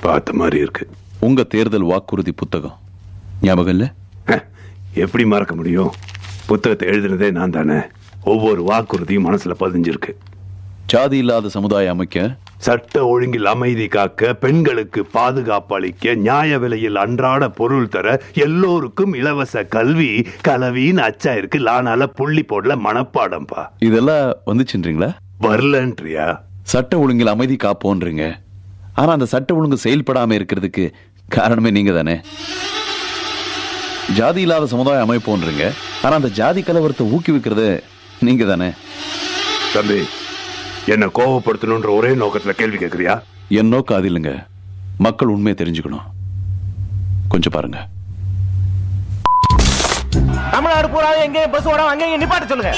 பார்த்த மாதிரி இருக்கு உங்க தேர்தல் வாக்குறுதி புத்தகம் ஞாபகம் இல்ல ஹ, எப்படி மறக்க முடியும் புத்தகத்தை எழுதுனதே நான் தானே ஒவ்வொரு வாக்குறுதியும் மனசுல பதிஞ்சிருக்கு ஜாதி இல்லாத சமுதாயம் அமைக்க சட்ட ஒழுங்கில் அமைதி காக்க பெண்களுக்கு பாதுகாப்பு அளிக்க நியாய விலையில் அன்றாட பொருள் தர எல்லோருக்கும் இலவச கல்வி கலவின்னு அச்சா இருக்கு லானால புள்ளி போடல மனப்பாடம்பா இதெல்லாம் வந்துச்சுன்றீங்களா வரலன்றியா சட்ட ஒழுங்கில் அமைதி காப்போன்றீங்க ஆனா அந்த சட்ட ஒழுங்கு செயல்படாம இருக்கிறதுக்கு காரணமே நீங்க தானே ஜாதி இல்லாத சமுதாயம் அமைப்போன்றீங்க ஆனா அந்த ஜாதி கலவரத்தை ஊக்குவிக்கிறது நீங்க தானே தம்பி என்ன கோவப்படுத்தணுன்ற ஒரே நோக்கத்துல கேள்வி கேக்குறியா என் நோக்கம் அது இல்லைங்க மக்கள் உண்மையை தெரிஞ்சுக்கணும் கொஞ்சம் பாருங்க தமிழ்நாடு பூரா எங்கேயும் பஸ் ஓடாம அங்கேயும் நிப்பாட்ட சொல்லுங்க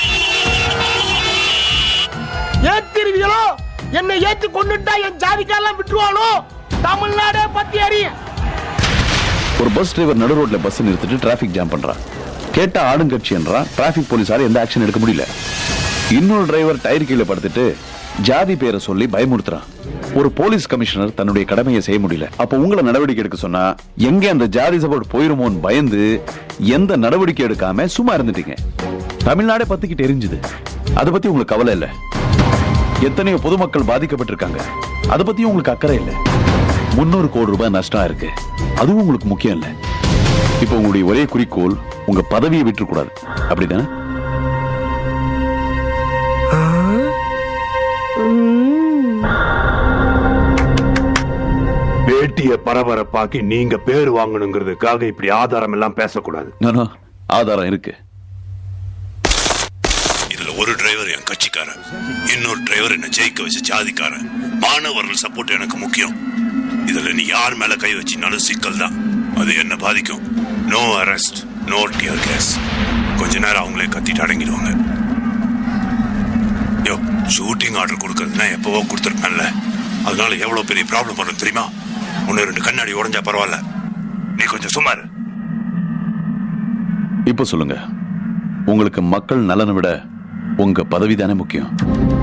ஏத்திருவீங்களோ என்னை ஏத்து கொண்டுட்டா என் ஜாதிக்காரெல்லாம் விட்டுருவானோ தமிழ்நாடே பத்தி அறியும் ஒரு பஸ் டிரைவர் நடு ரோட்ல பஸ் நிறுத்திட்டு டிராபிக் ஜாம் பண்றான் கேட்டா ஆளுங்கட்சி என்றான் டிராபிக் போலீஸால எந்த ஆக்ஷன் எடுக்க முடியல இன்னொரு டிரைவர் டயர் கீழே படுத்துட்டு ஜாதி பேரை சொல்லி பயமுறுத்துறான் ஒரு போலீஸ் கமிஷனர் தன்னுடைய கடமையை செய்ய முடியல அப்ப உங்களை நடவடிக்கை எடுக்க சொன்னா எங்க அந்த ஜாதி சப்போர்ட் போயிருமோன்னு பயந்து எந்த நடவடிக்கை எடுக்காம சும்மா இருந்துட்டீங்க தமிழ்நாடே பத்திக்கிட்டு எரிஞ்சுது அதை பத்தி உங்களுக்கு கவலை இல்ல எத்தனையோ பொதுமக்கள் பாதிக்கப்பட்டிருக்காங்க அதை பத்தி உங்களுக்கு அக்கறை இல்ல முன்னூறு கோடி ரூபாய் நஷ்டம் இருக்கு அதுவும் உங்களுக்கு முக்கியம் இல்ல இப்போ உங்களுடைய ஒரே குறிக்கோள் உங்க பதவியை விட்டுறக்கூடாது அப்படிதானே பேட்டிய பரபரப்பாக்கி நீங்க பேர் வாங்கணுங்கிறதுக்காக இப்படி ஆதாரம் எல்லாம் பேசக்கூடாது நானோ ஆதாரம் இருக்கு இதுல ஒரு டிரைவர் என் கட்சிக்காரன் இன்னொரு டிரைவர் என்ன ஜெயிக்க வச்ச ஜாதிக்காரன் மாணவர்கள் சப்போர்ட் எனக்கு முக்கியம் இதுல நீ யார் மேல கை வச்சினாலும் சிக்கல் தான் அது என்ன பாதிக்கும் no arrest no tear gas கொஞ்ச நேரம் அவங்களே கத்திட்டு அடங்கிடுவாங்க யோ ஷூட்டிங் ஆர்டர் கொடுக்கறதுனா எப்பவோ கொடுத்துருக்கேன்ல அதனால எவ்வளவு பெரிய ப்ராப்ளம் வரும் தெரியுமா ஒன்னு ரெண்டு கண்ணாடி உடைஞ்சா பரவாயில்ல நீ கொஞ்சம் சுமார் இப்போ சொல்லுங்க உங்களுக்கு மக்கள் நலனை விட உங்க பதவி தானே முக்கியம்